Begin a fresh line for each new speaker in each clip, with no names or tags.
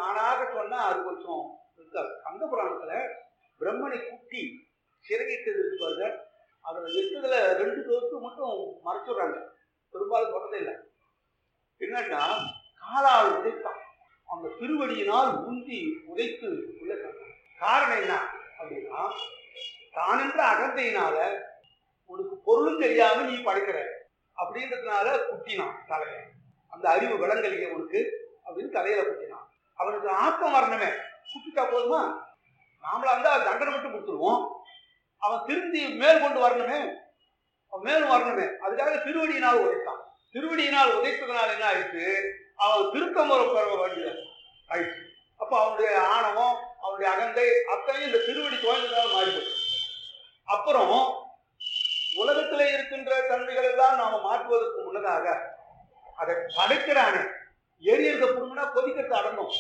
தானாக சொன்னா அது கொஞ்சம் இருக்காது கந்த புராணத்துல பிரம்மனை குட்டி சிறையிட்டது இருக்கு பாருங்க அதுல எட்டுதுல ரெண்டு தொகுத்து மட்டும் மறைச்சுடுறாங்க பெரும்பாலும் சொல்றதே இல்லை என்னன்னா காலால் உதைத்தான் அந்த திருவடியினால் உந்தி உதைத்து உள்ள தள்ளினான். காரணம் என்ன அப்படின்னா தான் என்ற அகந்தையினால உனக்கு பொருளும் தெரியாம நீ படைக்கிற அப்படின்றதுனால குட்டினான் தலையை அந்த அறிவு விளங்கலையே உனக்கு அப்படின்னு தலையில குட்டினான் அவனுக்கு ஆக்கம் வரணுமே குட்டிட்டா போதுமா நாமளா இருந்தா தண்டனை மட்டும் கொடுத்துருவோம் அவன் திருந்தி மேல் கொண்டு வரணுமே அவன் மேலும் வரணுமே அதுக்காக திருவடியினால் உதைத்தான் திருவடியினால் உதைத்ததுனால என்ன ஆயிடுச்சு அவன் திருத்த முறை பெற வேண்டியது ஆயிடுச்சு அப்ப அவனுடைய ஆணவம் அவனுடைய அகந்தை அத்தனையும் இந்த திருவடி துவங்கினால மாறி போச்சு அப்புறம் உலகத்துல இருக்கின்ற தன்மைகள் எல்லாம் நாம மாற்றுவதற்கு முன்னதாக அதை படைக்கிறானே எரியறத புடுங்கினா கொதிக்கிறத அடங்கும்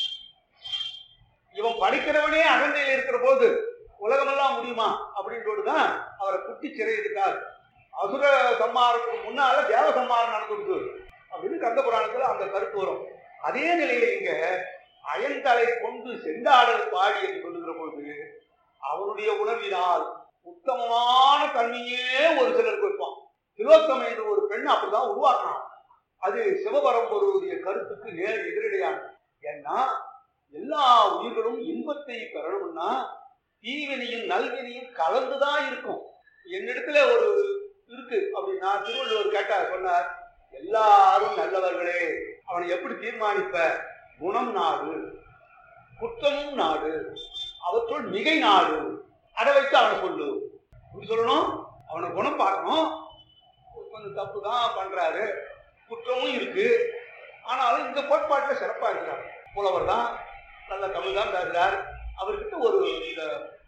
இவன் படிக்கிறவனே அகந்தையில் இருக்கிற போது உலகமெல்லாம் முடியுமா அப்படின்றது தான் அவரை குட்டி சிறையிட்டார் அசுர சம்மாரத்துக்கு முன்னால தேவ சம்மாரம் நடந்துருக்கு அப்படின்னு கந்த புராணத்துல அந்த கருத்து வரும் அதே நிலையில இங்க அயன்தலை கொண்டு செண்டாடல் பாடி என்று சொல்லுகிற பொழுது அவனுடைய உணர்வினால் உத்தமமான தன்மையே ஒரு சிலருக்கு வைப்பான் திலோத்தமை என்ற ஒரு பெண் அப்படிதான் உருவாக்கினான் அது சிவபரம்பொருடைய கருத்துக்கு நேர் எதிரடையானது ஏன்னா எல்லா உயிர்களும் இன்பத்தை பெறணும்னா தீவினையும் நல்வினையும் கலந்துதான் இருக்கும் என்னிடத்துல ஒரு இருக்கு அப்படின்னா திருவள்ளுவர் கேட்டா சொன்னார் எல்லாரும் நல்லவர்களே அவனை எப்படி தீர்மானிப்ப குணம் நாடு குற்றமும் நாடு அவற்றுள் மிகை நாடு அதை வச்சு அவனை சொல்லு இப்படி சொல்லணும் அவனை குணம் பார்க்கணும் கொஞ்சம் தப்பு தான் பண்றாரு குற்றமும் இருக்கு ஆனாலும் இந்த கோட்பாட்டில் சிறப்பா இருக்கிறார் புலவர் தான் நல்ல தமிழ் தான் பேசுறார் அவர்கிட்ட ஒரு இந்த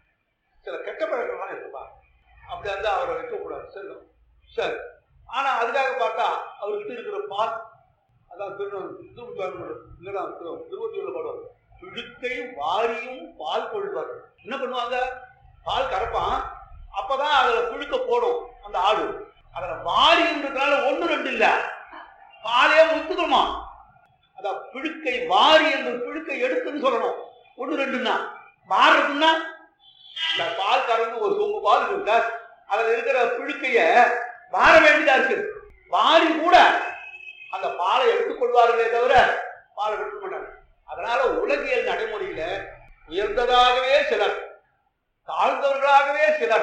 சில கெட்ட பழக்கம்லாம் இருக்குப்பா அப்படி இருந்தா அவரை வைக்கக்கூடாது செல்லும் சரி ஆனா அதுக்காக பார்த்தா அவர்கிட்ட இருக்கிற பால் அதான் திருவள்ளூர் திருவொற்றியூர்ல பாடுவார் பிழுக்கை வாரியும் பால் கொள்வார் என்ன பண்ணுவாங்க பால் கறப்பான் அப்பதான் அதுல புழுக்க போடும் அந்த ஆடு அதுல வாரின்றதுனால ஒண்ணு ரெண்டு இல்ல பாலே முத்துக்கணுமா அதான் பிழுக்கை வாரி என்ற பிழுக்கை எடுத்துன்னு சொல்லணும் ஒண்ணு ரெண்டுன்னா மாறுறதுன்னா இந்த பால் கறந்து ஒரு சொம்பு பால் இருக்கா அதுல இருக்கிற பிழுக்கைய மாற வேண்டியதா இருக்கு வாரி கூட அந்த பாலை எடுத்துக்கொள்வார்களே தவிர பாலை எடுக்க மாட்டாங்க அதனால உலகியல் நடைமுறையில உயர்ந்ததாகவே சிலர் தாழ்ந்தவர்களாகவே சிலர்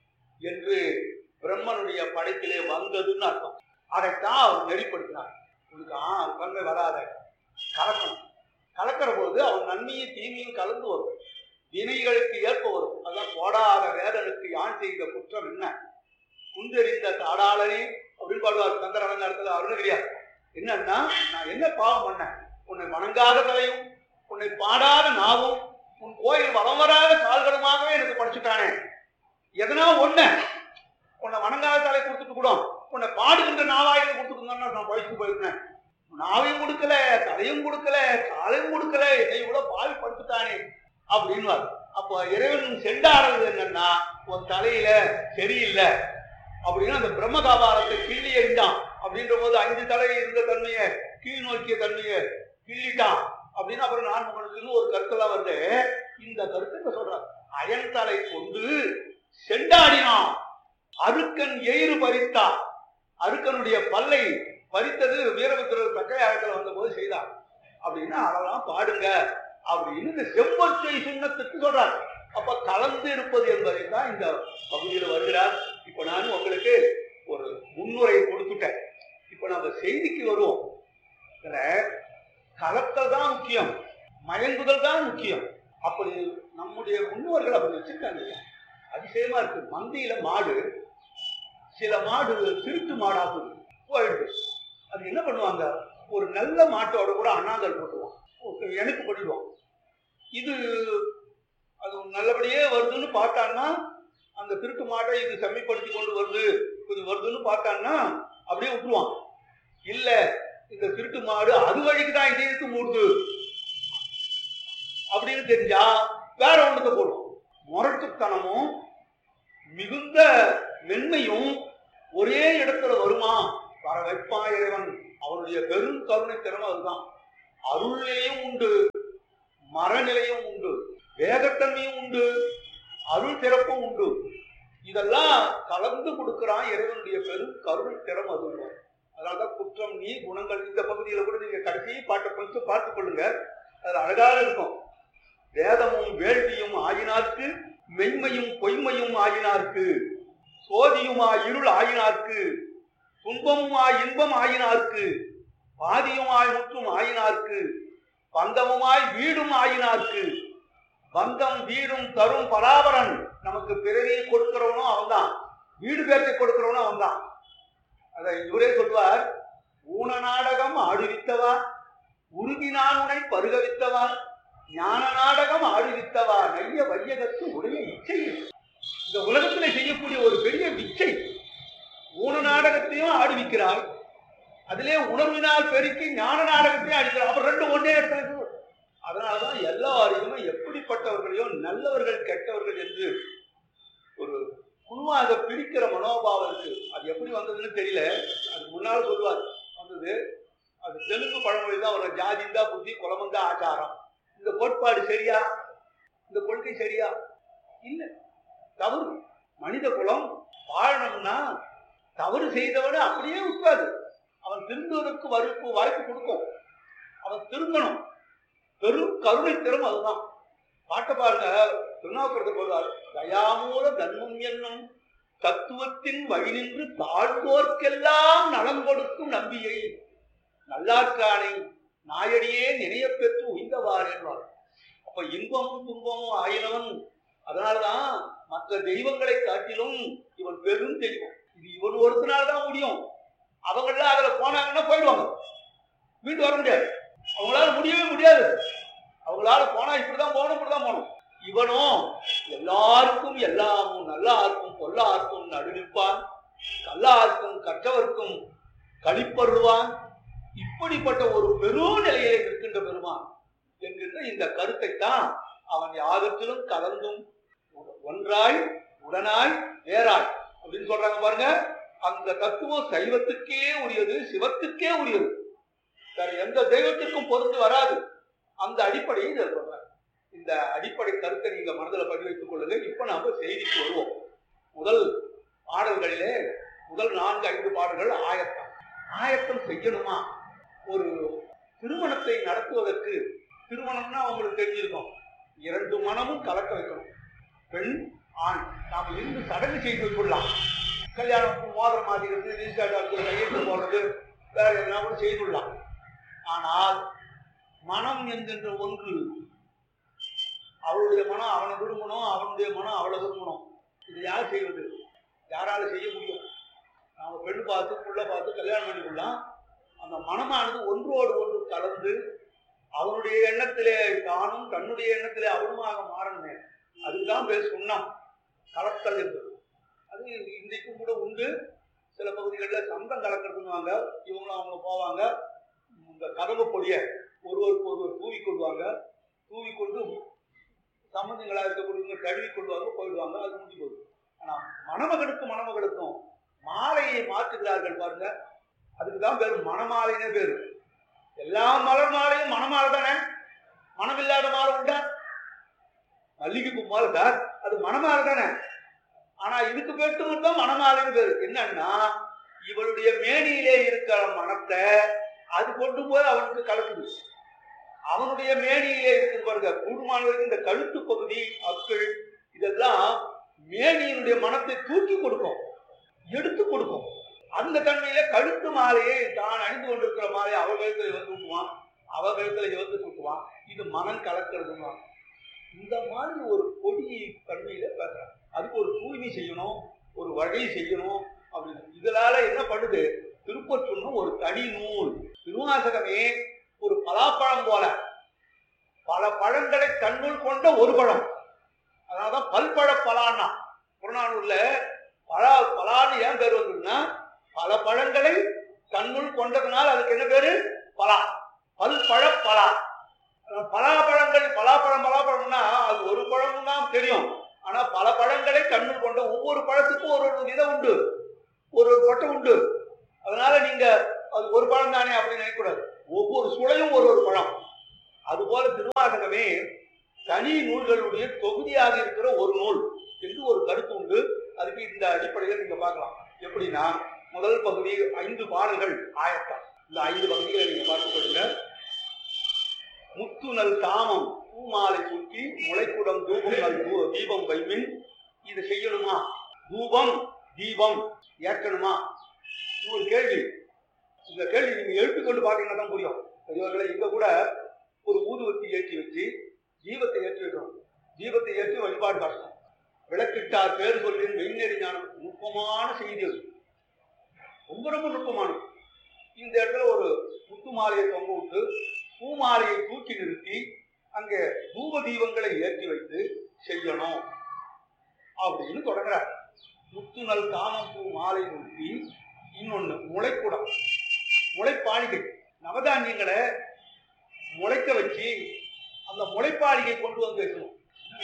என்று பிரம்மனுடைய படைப்பிலே வந்ததுன்னு அர்த்தம் அதைத்தான் அவர் நெறிப்படுத்தினார் உனக்கு ஆ தன்மை வராத கலக்கணும் கலக்கிற போது அவன் நன்மையும் தீமையும் கலந்து வரும் வினைகளுக்கு ஏற்ப வரும் அதான் போடாத வேதனுக்கு யான் செய்த குற்றம் என்ன குந்தெறிந்த தாடாளனே அப்படின்னு பாடுவார் கந்தர் அலங்காரத்தில் அருணகிரியார் என்னன்னா நான் என்ன பாவம் பண்ணேன் உன்னை வணங்காத தலையும் உன்னை பாடாத நாவும் உன் கோயில் வளம் வராத கால்களுமாகவே எனக்கு படிச்சுட்டானே எதனா ஒண்ணு உன்னை வணங்காத தலை கொடுத்துட்டு கூட உன்னை பாடுகின்ற நாவாயில கொடுத்துருந்தோம்னா நான் பழிச்சு போயிருந்தேன் நாவையும் கொடுக்கல தலையும் கொடுக்கல காலையும் கொடுக்கல என்னை கூட பாவி படுத்துட்டானே அப்படின்னு அப்போ இறைவன் செண்டாடுறது என்னன்னா உன் தலையில சரியில்லை அப்படின்னு அந்த பிரம்ம காபாரத்தை கிள்ளி எறிஞ்சான் அப்படின்ற போது அஞ்சு தலை இருந்த தன்மையை கீழ் நோக்கிய தன்மையை கிள்ளிட்டான் அப்படின்னு அப்புறம் நான்முகனுக்குன்னு ஒரு கருத்தெல்லாம் வந்து இந்த கருத்தை சொல்றார் அயன் தலை கொண்டு செண்டாடினான் அருக்கன் எயிறு பறித்தா அருக்கனுடைய பல்லை பறித்தது வீரபத்திரர் தக்கையாகத்தில் வந்த போது செய்தார் அப்படின்னா அதெல்லாம் பாடுங்க அப்படின்னு இந்த செவ்வொற்றை சுண்ணத்துக்கு சொல்றார் அப்ப கலந்து இருப்பது என்பதை தான் இந்த பகுதியில் வருகிறார் இப்ப நான் உங்களுக்கு ஒரு முன்னுரை கொடுத்துட்டேன் இப்ப நம்ம செய்திக்கு வருவோம் இதுல கலத்தல் தான் முக்கியம் மயங்குதல் தான் முக்கியம் அப்படி நம்முடைய முன்னோர்கள் அப்படி வச்சிருக்காங்க அதிசயமா இருக்கு மந்தியில மாடு சில மாடு திருட்டு மாடாகுது போயிடுது அது என்ன பண்ணுவாங்க ஒரு நல்ல மாட்டோட கூட அண்ணாங்கல் போட்டுருவான் எனக்கு பண்ணிடுவான் இது அது நல்லபடியே வருதுன்னு பார்த்தான்னா அந்த திருட்டு மாட்டை இது செம்மைப்படுத்தி கொண்டு வருது இது வருதுன்னு பார்த்தான்னா அப்படியே விட்டுருவான் இல்ல இந்த திருட்டு மாடு அது வழிக்கு தான் இதயத்து மூடுது அப்படின்னு தெரிஞ்சா வேற ஒண்ணுக்கு போடும் முரட்டுத்தனமும் மிகுந்த மென்மையும் ஒரே இடத்துல வருமா வர வைப்பான் இறைவன் அவனுடைய பெரும் கருணை திறமை அதுதான் அருளிலையும் உண்டு மரநிலையும் உண்டு வேகத்தன்மையும் உண்டு அருள் திறப்பும் உண்டு இதெல்லாம் கலந்து கொடுக்கிறான் இறைவனுடைய பெரும் கருணை திறம் அது அதனாலதான் குற்றம் நீ குணங்கள் இந்த பகுதியில கூட நீங்க கடைசி பாட்டை கொஞ்சம் பார்த்துக் கொள்ளுங்க அது அழகாக இருக்கும் வேதமும் வேள்வியும் ஆயினார்க்கு மெய்மையும் பொய்மையும் ஆயினார்க்கு சோதியுமா இருள் ஆயினார்க்கு துன்பமுமாய் இன்பம் ஆயினார்க்கு பாதியுமாய் முற்றும் ஆயினார்க்கு பந்தமுமாய் வீடும் ஆயினார்க்கு பந்தம் வீடும் தரும் பராபரன் நமக்கு பிறவியை கொடுக்கிறவனும் அவன்தான் வீடு பேர்த்தை கொடுக்கிறவனும் அவன்தான் அதை இவரே சொல்வார் ஊன நாடகம் ஆடுவித்தவா உருகினான் உனை பருகவித்தவா ஞான நாடகம் ஆடுவித்தவா நைய வையகத்து உடைய இச்சை இந்த உலகத்துல செய்யக்கூடிய ஒரு பெரிய இச்சை ஊன நாடகத்தையும் ஆடுவிக்கிறாள் அதிலே உணர்வினால் பெருக்கி ஞான நாடகத்தையும் அடிக்கிறார் அப்ப ரெண்டு ஒன்றே இடத்துல அதனாலதான் எல்லாரையுமே எப்படிப்பட்டவர்களையும் நல்லவர்கள் கெட்டவர்கள் என்று ஒரு குழுவாக பிரிக்கிற மனோபாவம் இருக்கு அது எப்படி வந்ததுன்னு தெரியல அது முன்னால் சொல்லுவார் வந்தது அது தெலுங்கு பழமொழி தான் ஒரு ஜாதிந்தா புத்தி குலமந்தா ஆச்சாரம் இந்த கோட்பாடு சரியா இந்த கொள்கை சரியா இல்ல தவறு மனித குலம் வாழணும்னா தவறு செய்தவன அப்படியே விட்டாது அவன் திருந்துவதற்கு வறுப்பு வாய்ப்பு கொடுக்கும் அவன் திருந்தணும் பெரும் கருணை திறம் அதுதான் பாட்டை பாருங்க திருநாவுக்கரசர் சொல்றார் தயாமூல தன்மம் என்னும் தத்துவத்தின் வழி நின்று தாழ்ந்தோர்க்கெல்லாம் நலம் கொடுக்கும் நம்பியை நல்லாற்கானை நாயடியே நினைய பெற்று உய்ந்தவார் என்பார் அப்ப இன்பமும் துன்பமும் ஆயினவன் அதனாலதான் மற்ற தெய்வங்களை காட்டிலும் இவன் பெரும் தெய்வம் இது இவன் ஒருத்தனால தான் முடியும் அவங்களாம் அதுல போனாங்கன்னா போயிடுவாங்க மீண்டு வர முடியாது அவங்களால முடியவே முடியாது அவங்களால போனா இப்படிதான் போகணும் இப்படிதான் போகணும் இவனும் எல்லாருக்கும் எல்லாமும் நல்லாருக்கும் பொல்லாருக்கும் நடுநிற்பான் கல்லாருக்கும் கற்றவர்க்கும் கழிப்பருள்வான் இப்படிப்பட்ட ஒரு பெரும் நிலையிலே இருக்கின்ற பெருமான் என்கின்ற இந்த கருத்தை தான் அவன் யாகத்திலும் கலந்தும் ஒன்றாய் உடனாய் வேறாய் அப்படின்னு சொல்றாங்க பாருங்க அந்த தத்துவம் சைவத்துக்கே உரியது சிவத்துக்கே உரியது வேற எந்த தெய்வத்திற்கும் பொருந்து வராது அந்த அடிப்படையை இதை சொல்றாங்க இந்த அடிப்படை கருத்தை நீங்க மனதில் பதிவு வைத்துக் கொள்ளுங்க இப்ப நாம செய்திக்கு வருவோம் முதல் பாடல்களிலே முதல் நான்கு ஐந்து பாடல்கள் ஆயத்தம் ஆயத்தம் செய்யணுமா ஒரு திருமணத்தை நடத்துவதற்கு திருமணம்னா உங்களுக்கு தெரிஞ்சிருக்கும் இரண்டு மனமும் கலக்க வைக்கணும் பெண் ஆண் நாம் இருந்து சடங்கு செய்து வைக்கலாம் கல்யாணம் மோதிரம் மாத்திக்கிறது ரிஜிஸ்டர் கையெழுத்து போடுறது வேற எதனா கூட செய்துள்ளலாம் ஆனால் மனம் என்கின்ற ஒன்று அவளுடைய மனம் அவனை விரும்பணும் அவனுடைய மனம் அவளை விரும்பணும் இது யார் செய்வது யாரால செய்ய முடியும் நாம பெண் பார்த்து புள்ள பார்த்து கல்யாணம் பண்ணிக்கொள்ளலாம் அந்த மனமானது ஒன்றோடு ஒன்று கலந்து அவனுடைய எண்ணத்திலே தானும் தன்னுடைய எண்ணத்திலே அவனுமாக மாறணுமே அதுதான் பேர் சொன்னான் கலத்தல் என்பது அது இன்றைக்கும் கூட உண்டு சில பகுதிகளில் சந்தம் கலக்கிறதுன்னுவாங்க இவங்களும் அவங்க போவாங்க இந்த கதவு பொடிய ஒருவருக்கு ஒருவர் தூவி கொள்வாங்க தூவி கொண்டு சம்பந்தங்களா இருக்கக்கூடியவங்க கழுவி கொள்வாங்க போயிடுவாங்க அது முடிஞ்சு போகுது ஆனா மணமகனுக்கும் மணமகளுக்கும் மாலையை மாற்றுகிறார்கள் பாருங்க அதுக்கு தான் பேர் மணமாலைன்னே பேரு எல்லா மலர் மாலையும் மணமாலை தானே மனமில்லாத மாலை உண்டா மல்லிகைப்பூ மாலை சார் அது மணமாலை தானே ஆனா இதுக்கு பேட்டு மட்டும் மணமாலைன்னு பேரு என்னன்னா இவளுடைய மேனியிலே இருக்கிற மனத்தை அது கொண்டு போய் அவனுக்கு கலக்குது அவனுடைய மேனியிலே இருக்குது பாருங்க கூடுமான வரைக்கும் இந்த கழுத்து பகுதி அக்கள் இதெல்லாம் மேனியினுடைய மனத்தை தூக்கி கொடுக்கும் எடுத்து கொடுக்கும் அந்த தன்மையில கழுத்து மாலையை தான் அணிந்து கொண்டிருக்கிற மாலையை அவ கழுத்துல வந்து விட்டுவான் அவ கழுத்துல இவந்து சுட்டுவான் இது மனம் கலக்கிறதுமா இந்த மாதிரி ஒரு பொடி தன்மையில பேசுறாங்க அதுக்கு ஒரு தூய்மை செய்யணும் ஒரு வழி செய்யணும் அப்படின்னு இதனால என்ன பண்ணுது திருப்பற்றூர்னு ஒரு தனி நூல் திருவாசகமே ஒரு பலாப்பழம் போல பல பழங்களை தன்னுள் கொண்ட ஒரு பழம் அதனாலதான் பல்பழ பலான்னா புறநானூர்ல பலா பலான்னு ஏன் பேர் வந்ததுன்னா பல பழங்களை தன்னுள் கொண்டதுனால அதுக்கு என்ன பேரு பலா பல்பழ பலா பலாப்பழங்கள் பலாப்பழம் பலாப்பழம்னா அது ஒரு பழம் தான் தெரியும் ஆனா பல பழங்களை தன்னுள் கொண்ட ஒவ்வொரு பழத்துக்கும் ஒரு ஒரு விதம் உண்டு ஒரு ஒரு கொட்டை உண்டு அதனால நீங்க அது ஒரு பழம் தானே அப்படின்னு நினைக்கக்கூடாது ஒவ்வொரு சுளையும் ஒரு ஒரு பழம் அதுபோல திரு திருவாசகமே தனி நூல்களுடைய தொகுதியாக இருக்கிற ஒரு நூல் என்று ஒரு கருத்து உண்டு அதுக்கு இந்த அடிப்படையில் நீங்க பார்க்கலாம் எப்படின்னா முதல் பகுதி ஐந்து பாடல்கள் ஆயத்தம் இந்த ஐந்து பகுதிகளை நீங்க பார்த்துக் கொள்ளுங்க முத்துநல் தாமம் பூமாலை சுற்றி முளைக்குடம் தூபம் நல் தூ- தீபம் வைமின் இது செய்யணுமா தூபம் தீபம் ஏற்கணுமா இது ஒரு கேள்வி இந்த கேள்வி நீங்க எழுப்பிக் கொண்டு பார்த்தீங்கன்னா தான் புரியும் பெரியவர்களை இங்க கூட ஒரு ஊதுவத்தி ஏற்றி வச்சு தீபத்தை ஏற்றி வைக்கணும் தீபத்தை ஏற்றி வழிபாடு காட்டணும் விளக்கிட்டார் பேர் சொல்லின் மெய்நெறி ஞானம் நுட்பமான செய்தி அது ரொம்ப ரொம்ப நுட்பமானது இந்த இடத்துல ஒரு முத்து மாலையை தொங்க விட்டு பூ மாலையை தூக்கி நிறுத்தி அங்கே தூப தீபங்களை ஏற்றி வைத்து செய்யணும் அப்படின்னு தொடங்குறார் முத்துநல் காமம் பூ மாலை நிறுத்தி இன்னொன்னு முளைக்குடம் முளைப்பாளிகை நவதானியங்களை முளைக்க வச்சு அந்த முளைப்பாளிகை கொண்டு வந்து வைக்கணும்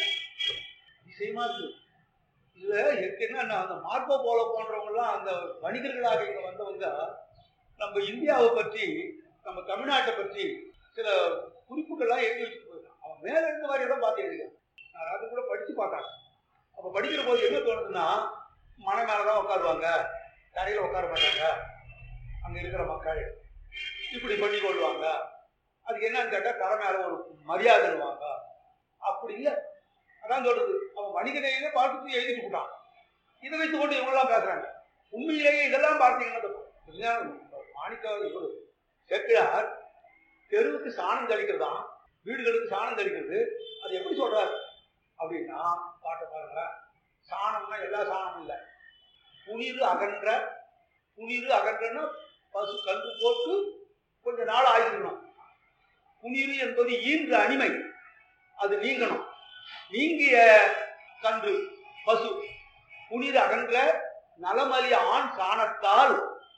விஷயமா இருக்கு இதுல எனக்கு என்னன்னா அந்த மார்க்கோ போல போன்றவங்கலாம் அந்த வணிகர்களாக இங்க வந்தவங்க நம்ம இந்தியாவை பற்றி நம்ம தமிழ்நாட்டை பற்றி சில குறிப்புகள்லாம் எழுதி வச்சுட்டு போயிருக்கான் அவன் மேல இருந்த மாதிரி தான் பார்த்து எழுதியிருக்கான் நான் அது கூட படிச்சு பார்த்தாங்க அப்ப படிக்கிற போது என்ன தோணுதுன்னா மனை மேலதான் உட்காருவாங்க தரையில உட்கார மாட்டாங்க அங்க இருக்கிற மக்கள் இப்படி பண்ணி கொள்வாங்க அதுக்கு என்னன்னு கேட்டா தரை மேல ஒரு மரியாதைவாங்க அப்படி இல்லை அதான் சொல்றது அவன் வணிகனையே பார்த்துட்டு எழுதிட்டு போட்டான் இதை வைத்து கொண்டு இவங்கெல்லாம் பேசுறாங்க உண்மையிலேயே இதெல்லாம் பார்த்தீங்கன்னா இந்த விஞ்ஞானம், மாணிக்க இவரு செட்டியார் தெருவுக்கு சாணம் தெளிக்கிறதா வீடுகளுக்கு சாணம் தெளிக்கிறது அது எப்படி சொல்றாரு அப்படின்னா பாட்டை பாருங்க சாணம்னா எல்லா சாணமும் இல்லை புனிறு அகன்ற புனிறு அகன்றன்னா பசு கன்று போட்டு கொஞ்ச நாள் ஆகிடணும் புனிறு என்பது ஈன்ற அனிமை அது நீங்கணும் நீங்கிய கன்று பசு புனித அகன்ற நலமலி ஆண் சாணத்தால்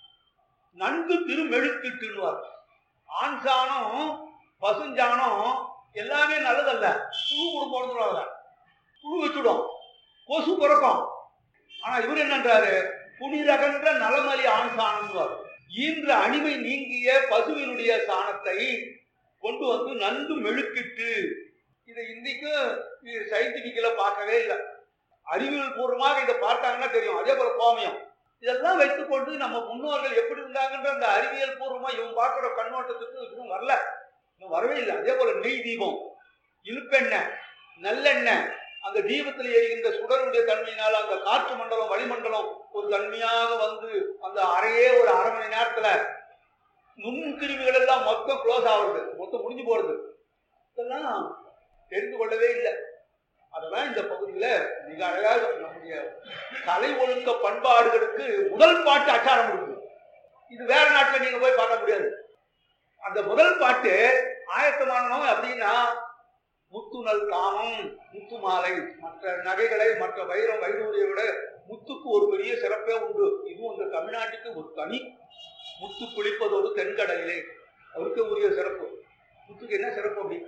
நன்கு திருமெழுக்கிட்டுவார் ஆண் சாணம் பசுஞ்சாணம் எல்லாமே நல்லதல்ல புழு கூட பிறந்துடுவாங்க புழு வச்சுடும் கொசு பிறக்கும் ஆனா இவர் என்னன்றாரு புனிதகன்ற நலமலி ஆண் சாணம்வார் ஈன்ற அனிமை நீங்கிய பசுவினுடைய சாணத்தை கொண்டு வந்து நன்கு மெழுக்கிட்டு இதை இன்றைக்கும் இது சயின்டிபிக்கல பார்க்கவே இல்லை அறிவியல் பூர்வமாக இதை பார்த்தாங்கன்னா தெரியும் அதே போல கோமியம் இதெல்லாம் வைத்துக்கொண்டு நம்ம முன்னோர்கள் எப்படி இருந்தாங்கன்ற அந்த அறிவியல் பூர்வமா இவன் பார்க்குற கண்ணோட்டத்துக்கு இன்னும் வரல இன்னும் வரவே இல்லை அதே போல நெய் தீபம் இழுப்பெண்ணெய் நல்லெண்ணெய் அந்த தீபத்தில் எரிகின்ற சுடருடைய தன்மையினால் அந்த காற்று மண்டலம் வளிமண்டலம் ஒரு தன்மையாக வந்து அந்த அறையே ஒரு அரை மணி நேரத்துல நுண்கிருமிகள் எல்லாம் மொத்தம் க்ளோஸ் ஆகுறது மொத்தம் முடிஞ்சு போறது இதெல்லாம் தெரிந்து கொள்ளவே இல்லை அதெல்லாம் இந்த பகுதியில மிக அழகாக நம்முடைய கலை ஒழுக்க பண்பாடுகளுக்கு முதல் பாட்டு அச்சாரம் இருக்குது இது வேற நாட்டுல நீங்க போய் பார்க்க முடியாது அந்த முதல் பாட்டு ஆயத்தமானோம் அப்படின்னா முத்துநல் காமம் முத்து மாலை மற்ற நகைகளை மற்ற வைரம் வைடூரியை விட முத்துக்கு ஒரு பெரிய சிறப்பே உண்டு இதுவும் இந்த தமிழ்நாட்டுக்கு ஒரு தனி முத்து குளிப்பதோடு தென்கடலிலே அவருக்கு உரிய சிறப்பு முத்துக்கு என்ன சிறப்பு அப்படி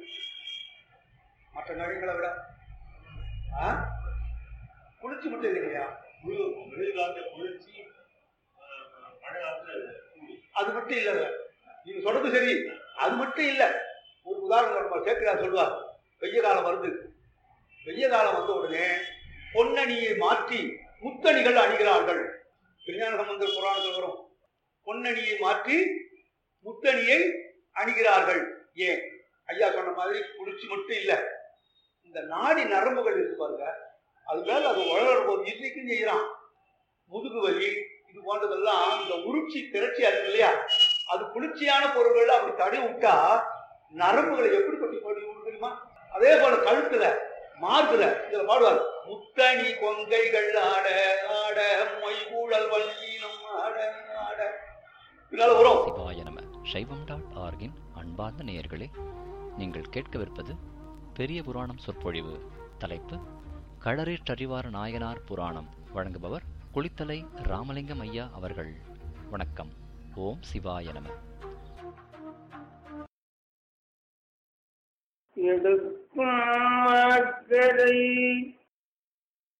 மற்ற நகைகளை விட ஆ? குளிர்ச்சி மட்டும் இல்லையா
வெயில் காலத்துல குளிர்ச்சி அஹ், மழை காலத்துல சூடு.
அது மட்டும் இல்ல நீங்க சொல்றது சரி அது மட்டும் இல்ல ஒரு உதாரணம் நம்ம சேர்க்கிறார் சொல்லுவார் வெய்ய காலம் வருது வெய்ய காலம் வந்த உடனே பொன்னணியை மாற்றி முத்தணிகள் அணிகிறார்கள் விஞ்ஞான சம்பந்தர் புராணத்தில் வரும் பொன்னணியை மாற்றி முத்தணியை அணிகிறார்கள் ஏன் ஐயா சொன்ன மாதிரி குளிர்ச்சி மட்டும் இல்ல இந்த நாடி நரம்புகள் இருக்கு பாருங்க அது மேல அது உழற போது இன்றைக்கும் செய்யறான் முதுகு வலி இது போன்றதெல்லாம் இந்த உருச்சி திரட்சியா இருக்கு இல்லையா அது குளிர்ச்சியான பொருள்கள் அப்படி தடை விட்டா நரம்புகளை எப்படி கொட்டி போடி விடும் தெரியுமா அதே போல கழுத்துல மார்புல இதுல பாடுவார் முத்தணி கொங்கைகள் ஆட ஆட மொய் ஊழல் வல்லினம் ஆட ஆட இதனால வரும்
சிவாய நம சைவம் டாட் ஆர்கின் அன்பார்ந்த நேயர்களே நீங்கள் கேட்கவிருப்பது பெரிய புராணம் சொற்பொழிவு தலைப்பு களரேற்றறிவார் நாயனார் புராணம் வழங்குபவர் குளித்தலை ராமலிங்கம் ஐயா அவர்கள் வணக்கம் ஓம் சிவாய நம
எடுக்கும் அக்கறை